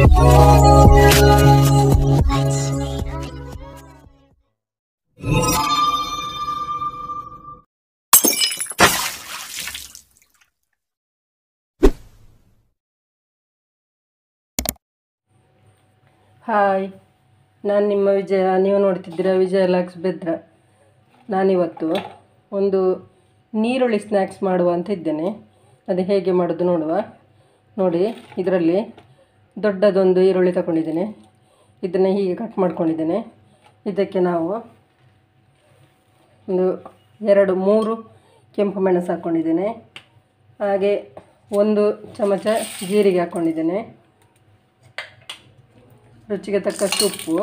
hi ನಾನು ನಿಮ್ಮ ವಿಜಯ ನೀವು ನೋಡ್ತಿದ್ದೀರಾ ವಿಜಯ ಲಾಕ್ಸ್ ಬೆದ್ರ ನಾನಿವತ್ತು ಒಂದು ನೀರುಳ್ಳಿ ಸ್ನ್ಯಾಕ್ಸ್ ಮಾಡುವ ಅಂತ ಇದ್ದೇನೆ ಅದು ಹೇಗೆ ಮಾಡೋದು ನೋಡುವ ನೋಡಿ ಇದರಲ್ಲಿ ದೊಡ್ಡದೊಂದು ಈರುಳ್ಳಿ ತಗೊಂಡಿದ್ದೇನೆ ಇದನ್ನು ಹೀಗೆ ಕಟ್ ಮಾಡ್ಕೊಂಡಿದ್ದೇನೆ ಇದಕ್ಕೆ ನಾವು ಒಂದು ಎರಡು ಮೂರು ಕೆಂಪು ಮೆಣಸು ಹಾಕ್ಕೊಂಡಿದ್ದೇನೆ ಹಾಗೆ ಒಂದು ಚಮಚ ಜೀರಿಗೆ ಹಾಕ್ಕೊಂಡಿದ್ದೇನೆ ರುಚಿಗೆ ತಕ್ಕಷ್ಟು ಉಪ್ಪು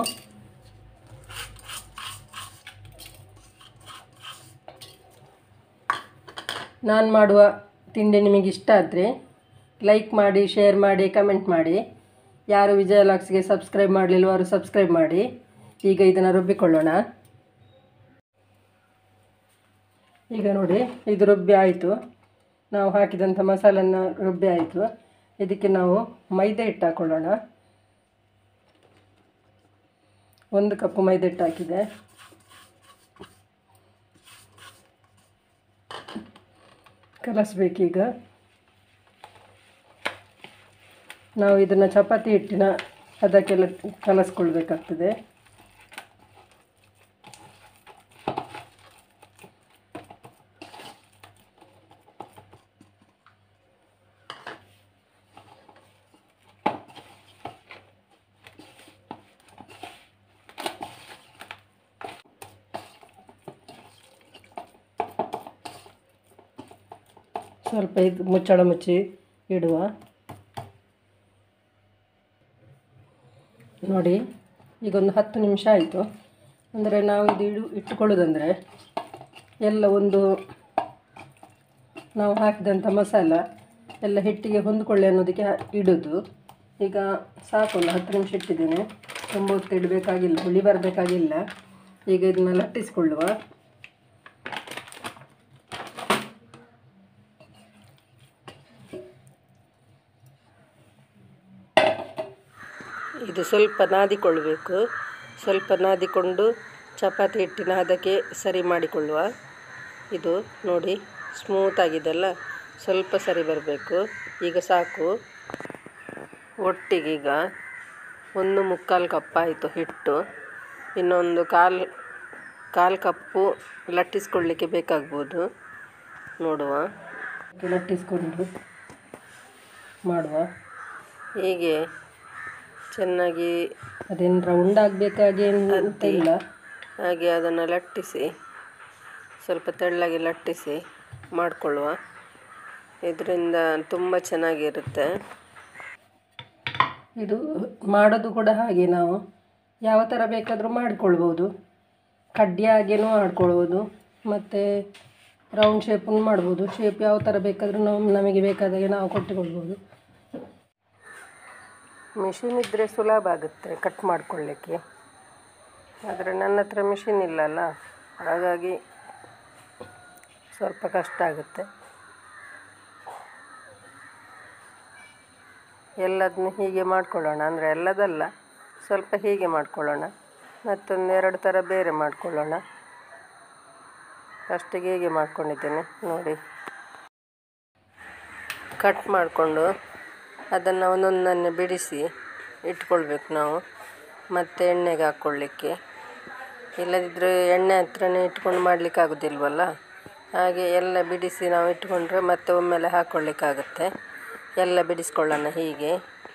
ನಾನು ಮಾಡುವ ತಿಂಡಿ ನಿಮಗೆ ಇಷ್ಟ ಆದರೆ ಲೈಕ್ ಮಾಡಿ ಶೇರ್ ಮಾಡಿ ಕಮೆಂಟ್ ಮಾಡಿ ಯಾರು ವಿಜಯ ಲಾಕ್ಸ್ಗೆ ಸಬ್ಸ್ಕ್ರೈಬ್ ಮಾಡಲಿಲ್ವೋ ಅವರು ಸಬ್ಸ್ಕ್ರೈಬ್ ಮಾಡಿ ಈಗ ಇದನ್ನು ರುಬ್ಬಿಕೊಳ್ಳೋಣ ಈಗ ನೋಡಿ ಇದು ರುಬ್ಬಿ ಆಯಿತು ನಾವು ಹಾಕಿದಂಥ ಮಸಾಲನ್ನು ರುಬ್ಬಿ ಆಯಿತು ಇದಕ್ಕೆ ನಾವು ಮೈದಾ ಹಿಟ್ಟು ಹಾಕ್ಕೊಳ್ಳೋಣ ಒಂದು ಕಪ್ಪು ಮೈದಾ ಹಿಟ್ಟು ಹಾಕಿದೆ ಕಲಸಬೇಕೀಗ ನಾವು ಇದನ್ನು ಚಪಾತಿ ಹಿಟ್ಟಿನ ಅದಕ್ಕೆಲ್ಲ ಕಲಸ್ಕೊಳ್ಬೇಕಾಗ್ತದೆ ಸ್ವಲ್ಪ ಇದು ಮುಚ್ಚಳ ಮುಚ್ಚಿ ಇಡುವ ನೋಡಿ ಈಗ ಒಂದು ಹತ್ತು ನಿಮಿಷ ಆಯಿತು ಅಂದರೆ ನಾವು ಇದು ಇಡು ಇಟ್ಟುಕೊಳ್ಳೋದಂದರೆ ಎಲ್ಲ ಒಂದು ನಾವು ಹಾಕಿದಂಥ ಮಸಾಲ ಎಲ್ಲ ಹಿಟ್ಟಿಗೆ ಹೊಂದ್ಕೊಳ್ಳಿ ಅನ್ನೋದಕ್ಕೆ ಹಾ- ಇಡೋದು ಈಗ ಸಾಕು ಒಂದು ಹತ್ತು ನಿಮಿಷ ಇಟ್ಟಿದ್ದೇನೆ ತುಂಬ ಹೊತ್ತು ಇಡಬೇಕಾಗಿಲ್ಲ ಹುಳಿ ಬರಬೇಕಾಗಿಲ್ಲ ಈಗ ಇದನ್ನ ಲಟ್ಟಿಸ್ಕೊಳ್ಳುವ ಇದು ಸ್ವಲ್ಪ ನಾದಿಕೊಳ್ಳಬೇಕು ಸ್ವಲ್ಪ ನಾದಿಕೊಂಡು ಚಪಾತಿ ಹಿಟ್ಟಿನ ಅದಕ್ಕೆ ಸರಿ ಮಾಡಿಕೊಳ್ಳುವ ಇದು ನೋಡಿ ಸ್ಮೂತ್ ಆಗಿದೆಲ್ಲ ಸ್ವಲ್ಪ ಸರಿ ಬರಬೇಕು ಈಗ ಸಾಕು ಒಟ್ಟಿಗೆ ಈಗ ಒಂದು ಮುಕ್ಕಾಲು ಕಪ್ ಆಯಿತು ಹಿಟ್ಟು ಇನ್ನೊಂದು ಕಾಲು ಕಾಲು ಕಪ್ಪು ಲಟ್ಟಿಸ್ಕೊಳ್ಳಿಕ್ಕೆ ಬೇಕಾಗ್ಬೋದು ನೋಡುವ ಲಟ್ಟಿಸ್ಕೊಂಡು ಮಾಡುವ ಹೀಗೆ ಚೆನ್ನಾಗಿ ಅದೇನು ರೌಂಡ್ ಆಗಬೇಕಾಗಿ ಅಂತ ಇಲ್ಲ ಹಾಗೆ ಅದನ್ನು ಲಟ್ಟಿಸಿ ಸ್ವಲ್ಪ ತೆಳ್ಳಗೆ ಲಟ್ಟಿಸಿ ಮಾಡಿಕೊಳ್ಳುವ ಇದರಿಂದ ತುಂಬ ಚೆನ್ನಾಗಿರುತ್ತೆ ಇದು ಮಾಡೋದು ಕೂಡ ಹಾಗೆ ನಾವು ಯಾವ ಥರ ಬೇಕಾದರೂ ಮಾಡಿಕೊಳ್ಬೋದು ಕಡ್ಡಿ ಹಾಗೇನೂ ಮಾಡ್ಕೊಳ್ಬೋದು ಮತ್ತು ರೌಂಡ್ ಶೇಪನ್ನು ಮಾಡ್ಬೋದು ಶೇಪ್ ಯಾವ ಥರ ಬೇಕಾದರೂ ನಾವು ನಮಗೆ ಬೇಕಾದಾಗೆ ನಾವು ಕೊಟ್ಟುಕೊಳ್ಬೋದು ಮಿಷಿನ್ ಇದ್ದರೆ ಸುಲಭ ಆಗುತ್ತೆ ಕಟ್ ಮಾಡ್ಕೊಳ್ಳಿಕ್ಕೆ ಆದರೆ ನನ್ನ ಹತ್ರ ಮಿಷಿನ್ ಇಲ್ಲಲ್ಲ ಹಾಗಾಗಿ ಸ್ವಲ್ಪ ಕಷ್ಟ ಆಗುತ್ತೆ ಎಲ್ಲದನ್ನು ಹೀಗೆ ಮಾಡ್ಕೊಳ್ಳೋಣ ಅಂದರೆ ಎಲ್ಲದಲ್ಲ ಸ್ವಲ್ಪ ಹೀಗೆ ಮಾಡ್ಕೊಳ್ಳೋಣ ಮತ್ತೊಂದು ಎರಡು ಥರ ಬೇರೆ ಮಾಡ್ಕೊಳ್ಳೋಣ ಫಸ್ಟಿಗೆ ಹೀಗೆ ಮಾಡ್ಕೊಂಡಿದ್ದೇನೆ ನೋಡಿ ಕಟ್ ಮಾಡಿಕೊಂಡು ಅದನ್ನು ಒಂದೊಂದನ್ನೇ ಬಿಡಿಸಿ ಇಟ್ಕೊಳ್ಬೇಕು ನಾವು ಮತ್ತು ಎಣ್ಣೆಗೆ ಹಾಕ್ಕೊಳ್ಳಿಕ್ಕೆ ಇಲ್ಲದಿದ್ದರೆ ಎಣ್ಣೆ ಹತ್ರನೇ ಇಟ್ಕೊಂಡು ಮಾಡಲಿಕ್ಕೆ ಆಗೋದಿಲ್ವಲ್ಲ ಹಾಗೆ ಎಲ್ಲ ಬಿಡಿಸಿ ನಾವು ಇಟ್ಕೊಂಡ್ರೆ ಮತ್ತೆ ಒಮ್ಮೆಲೆ ಹಾಕ್ಕೊಳ್ಳಿಕ್ಕಾಗುತ್ತೆ ಎಲ್ಲ ಬಿಡಿಸ್ಕೊಳ್ಳೋಣ ಹೀಗೆ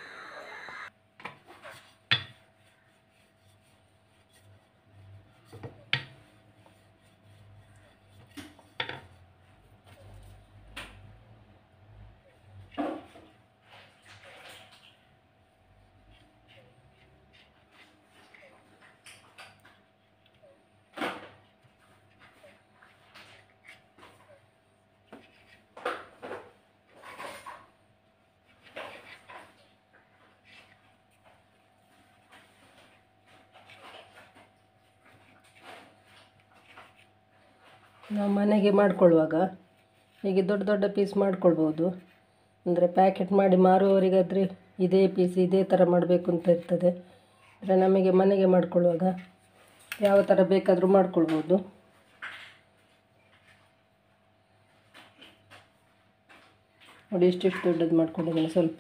ನಾವು ಮನೆಗೆ ಮಾಡ್ಕೊಳ್ಳುವಾಗ ಹೀಗೆ ದೊಡ್ಡ ದೊಡ್ಡ ಪೀಸ್ ಮಾಡ್ಕೊಳ್ಬೋದು ಅಂದರೆ ಪ್ಯಾಕೆಟ್ ಮಾಡಿ ಮಾರುವವರಿಗಾದರೆ ಇದೇ ಪೀಸ್ ಇದೇ ಥರ ಮಾಡಬೇಕು ಅಂತ ಇರ್ತದೆ ಅಂದರೆ ನಮಗೆ ಮನೆಗೆ ಮಾಡ್ಕೊಳ್ಳುವಾಗ ಯಾವ ಥರ ಬೇಕಾದರೂ ಮಾಡ್ಕೊಳ್ಬೋದು ನೋಡಿ ಇಷ್ಟಿಷ್ಟು ದೊಡ್ಡದು ಮಾಡ್ಕೊಂಡಿದ್ದೀನಿ ಸ್ವಲ್ಪ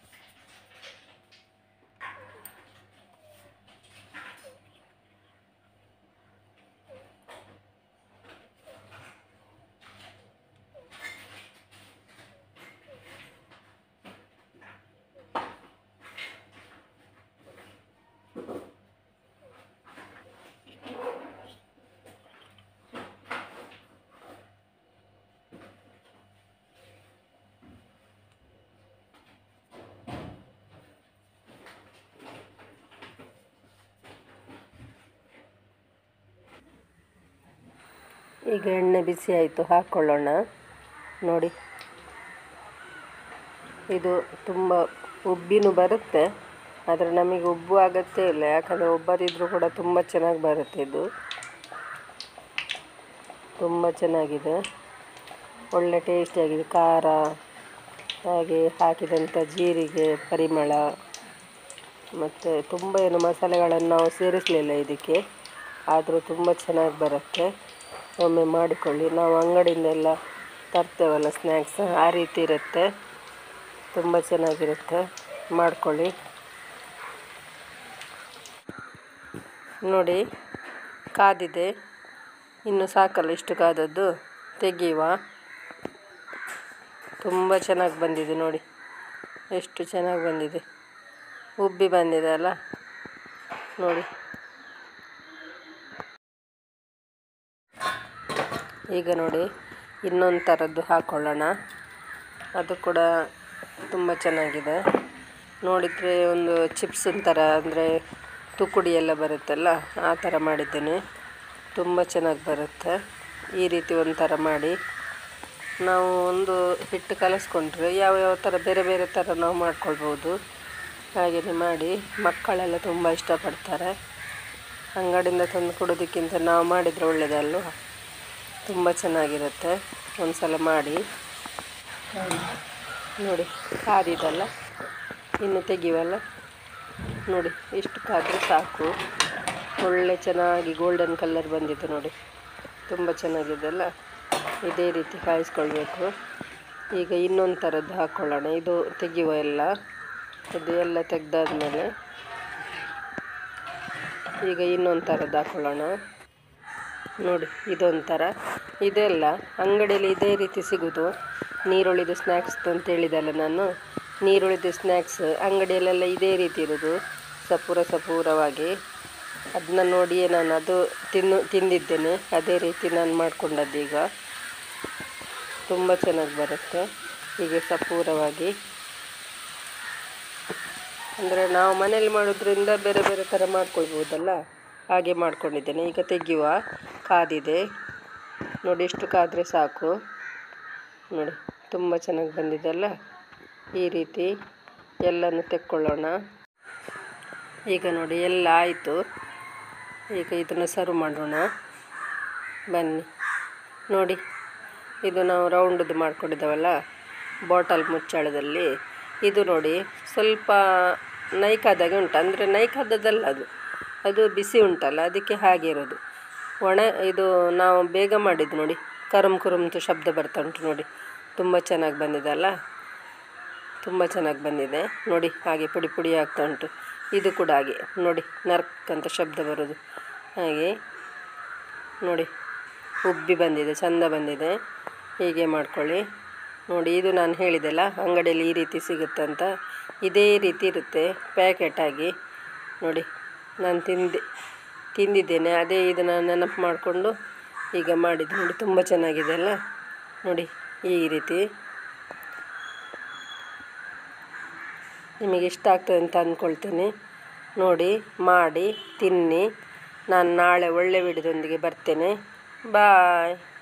ಈಗ ಎಣ್ಣೆ ಬಿಸಿ ಆಯಿತು ಹಾಕ್ಕೊಳ್ಳೋಣ ನೋಡಿ ಇದು ತುಂಬ ಉಬ್ಬಿನೂ ಬರುತ್ತೆ ಆದರೆ ನಮಗೆ ಉಬ್ಬು ಅಗತ್ಯ ಇಲ್ಲ ಯಾಕಂದರೆ ಒಬ್ಬರಿದ್ದರೂ ಕೂಡ ತುಂಬ ಚೆನ್ನಾಗಿ ಬರುತ್ತೆ ಇದು ತುಂಬ ಚೆನ್ನಾಗಿದೆ ಒಳ್ಳೆ ಟೇಸ್ಟಿಯಾಗಿದೆ ಖಾರ ಹಾಗೆ ಹಾಕಿದಂಥ ಜೀರಿಗೆ ಪರಿಮಳ ಮತ್ತು ತುಂಬ ಏನು ಮಸಾಲೆಗಳನ್ನು ನಾವು ಸೇರಿಸಲಿಲ್ಲ ಇದಕ್ಕೆ ಆದರೂ ತುಂಬ ಚೆನ್ನಾಗಿ ಬರುತ್ತೆ ಒಮ್ಮೆ ಮಾಡಿಕೊಳ್ಳಿ ನಾವು ಅಂಗಡಿಯಿಂದೆಲ್ಲ ತರ್ತೇವಲ್ಲ ಸ್ನ್ಯಾಕ್ಸ್ ಆ ರೀತಿ ಇರುತ್ತೆ ತುಂಬ ಚೆನ್ನಾಗಿರುತ್ತೆ ಮಾಡ್ಕೊಳ್ಳಿ ನೋಡಿ ಕಾದಿದೆ ಇನ್ನು ಸಾಕಲ್ಲ ಇಷ್ಟು ಕಾದದ್ದು ತೆಗೆಯುವ ತುಂಬ ಚೆನ್ನಾಗಿ ಬಂದಿದೆ ನೋಡಿ ಎಷ್ಟು ಚೆನ್ನಾಗಿ ಬಂದಿದೆ ಉಬ್ಬಿ ಬಂದಿದೆ ಅಲ್ಲ ನೋಡಿ ಈಗ ನೋಡಿ ಇನ್ನೊಂದು ಥರದ್ದು ಹಾಕ್ಕೊಳ್ಳೋಣ ಅದು ಕೂಡ ತುಂಬ ಚೆನ್ನಾಗಿದೆ ನೋಡಿದರೆ ಒಂದು ಚಿಪ್ಸಿನ ಥರ ಅಂದರೆ ತುಕುಡಿ ಎಲ್ಲ ಬರುತ್ತಲ್ಲ ಆ ಥರ ಮಾಡಿದ್ದೇನೆ ತುಂಬ ಚೆನ್ನಾಗಿ ಬರುತ್ತೆ ಈ ರೀತಿ ಒಂಥರ ಮಾಡಿ ನಾವು ಒಂದು ಹಿಟ್ಟು ಕಲಸ್ಕೊಂಡ್ರೆ ಯಾವ ಯಾವ ಥರ ಬೇರೆ ಬೇರೆ ಥರ ನಾವು ಮಾಡ್ಕೊಳ್ಬೋದು ಹಾಗೆಯೇ ಮಾಡಿ ಮಕ್ಕಳೆಲ್ಲ ತುಂಬ ಇಷ್ಟಪಡ್ತಾರೆ ಅಂಗಡಿಯಿಂದ ತಂದು ಕೊಡೋದಕ್ಕಿಂತ ನಾವು ಮಾಡಿದರೆ ಒಳ್ಳೆಯದಲ್ವ ತುಂಬ ಚೆನ್ನಾಗಿರುತ್ತೆ ಒಂದು ಸಲ ಮಾಡಿ ನೋಡಿ ಕಾದಿದಲ್ಲ ಇನ್ನು ತೆಗಿವಲ್ಲ ನೋಡಿ ಇಷ್ಟು ಕಾದರೆ ಸಾಕು ಒಳ್ಳೆ ಚೆನ್ನಾಗಿ ಗೋಲ್ಡನ್ ಕಲರ್ ಬಂದಿದೆ ನೋಡಿ ತುಂಬ ಚೆನ್ನಾಗಿದೆ ಅಲ್ಲ ಇದೇ ರೀತಿ ಕಾಯಿಸ್ಕೊಳ್ಬೇಕು ಈಗ ಇನ್ನೊಂದು ಥರದ್ದು ಹಾಕ್ಕೊಳ್ಳೋಣ ಇದು ತೆಗೆಯುವ ಎಲ್ಲ ಇದು ಎಲ್ಲ ತೆಗೆದಾದ್ಮೇಲೆ ಈಗ ಇನ್ನೊಂದು ಥರದ್ದು ಹಾಕ್ಕೊಳ್ಳೋಣ ನೋಡಿ ಇದೊಂಥರ ಇದೆಲ್ಲ ಅಂಗಡಿಯಲ್ಲಿ ಇದೇ ರೀತಿ ಸಿಗೋದು ನೀರುಳ್ಳಿದು ಸ್ನ್ಯಾಕ್ಸ್ ಅಂತ ಹೇಳಿದಲ್ಲ ನಾನು ನೀರುಳ್ಳಿದು ಸ್ನ್ಯಾಕ್ಸ್ ಅಂಗಡಿಯಲ್ಲೆಲ್ಲ ಇದೇ ರೀತಿ ಇರೋದು ಸಪೂರ ಸಪೂರವಾಗಿ ಅದನ್ನ ನೋಡಿಯೇ ನಾನು ಅದು ತಿನ್ನು ತಿಂದಿದ್ದೇನೆ ಅದೇ ರೀತಿ ನಾನು ಮಾಡ್ಕೊಂಡದ್ದು ಈಗ ತುಂಬ ಚೆನ್ನಾಗಿ ಬರುತ್ತೆ ಹೀಗೆ ಸಪೂರವಾಗಿ ಅಂದರೆ ನಾವು ಮನೇಲಿ ಮಾಡೋದ್ರಿಂದ ಬೇರೆ ಬೇರೆ ಥರ ಮಾಡ್ಕೊಳ್ಬೋದಲ್ಲ ಹಾಗೆ ಮಾಡ್ಕೊಂಡಿದ್ದೇನೆ ಈಗ ತೆಗೆಯುವ ಕಾದಿದೆ ನೋಡಿ ಎಷ್ಟು ಕಾದರೆ ಸಾಕು ನೋಡಿ ತುಂಬ ಚೆನ್ನಾಗಿ ಬಂದಿದೆ ಅಲ್ಲ ಈ ರೀತಿ ಎಲ್ಲನೂ ತೆಕ್ಕೊಳ್ಳೋಣ ಈಗ ನೋಡಿ ಎಲ್ಲ ಆಯಿತು ಈಗ ಇದನ್ನು ಸರ್ವ್ ಮಾಡೋಣ ಬನ್ನಿ ನೋಡಿ ಇದು ನಾವು ರೌಂಡದು ಮಾಡ್ಕೊಂಡಿದ್ದೇವಲ್ಲ ಬಾಟಲ್ ಮುಚ್ಚಳದಲ್ಲಿ ಇದು ನೋಡಿ ಸ್ವಲ್ಪ ನೈಕಾದಾಗೆ ಉಂಟು ಅಂದರೆ ನೈಕಾದದ್ದಲ್ಲ ಅದು ಅದು ಬಿಸಿ ಉಂಟಲ್ಲ ಅದಕ್ಕೆ ಹಾಗೆ ಇರೋದು ಒಣ ಇದು ನಾವು ಬೇಗ ಮಾಡಿದ್ದು ನೋಡಿ ಕರುಮ್ ಕುರುಮ್ತು ಶಬ್ದ ಬರ್ತಾ ಉಂಟು ನೋಡಿ ತುಂಬ ಚೆನ್ನಾಗಿ ಬಂದಿದೆ ಅಲ್ಲ ತುಂಬ ಚೆನ್ನಾಗಿ ಬಂದಿದೆ ನೋಡಿ ಹಾಗೆ ಪುಡಿ ಪುಡಿ ಆಗ್ತಾ ಉಂಟು ಇದು ಕೂಡ ಹಾಗೆ ನೋಡಿ ನರ್ಕ್ ಅಂತ ಶಬ್ದ ಬರೋದು ಹಾಗೆ ನೋಡಿ ಉಬ್ಬಿ ಬಂದಿದೆ ಚಂದ ಬಂದಿದೆ ಹೀಗೆ ಮಾಡ್ಕೊಳ್ಳಿ ನೋಡಿ ಇದು ನಾನು ಹೇಳಿದೆಲ್ಲ ಅಂಗಡಿಯಲ್ಲಿ ಈ ರೀತಿ ಸಿಗುತ್ತೆ ಅಂತ ಇದೇ ರೀತಿ ಇರುತ್ತೆ ಪ್ಯಾಕೆಟ್ ಆಗಿ ನೋಡಿ ನಾನು ತಿಂದೆ ತಿಂದಿದ್ದೇನೆ ಅದೇ ಇದನ್ನು ನೆನಪು ಮಾಡಿಕೊಂಡು ಈಗ ಮಾಡಿದ್ದು ನೋಡಿ ತುಂಬ ಚೆನ್ನಾಗಿದೆ ಅಲ್ಲ ನೋಡಿ ಈ ರೀತಿ ನಿಮಗೆ ಇಷ್ಟ ಆಗ್ತದೆ ಅಂತ ಅಂದ್ಕೊಳ್ತೇನೆ ನೋಡಿ ಮಾಡಿ ತಿನ್ನಿ ನಾನು ನಾಳೆ ಒಳ್ಳೆ ವಿಡಿಯೋದೊಂದಿಗೆ ಬರ್ತೇನೆ ಬಾಯ್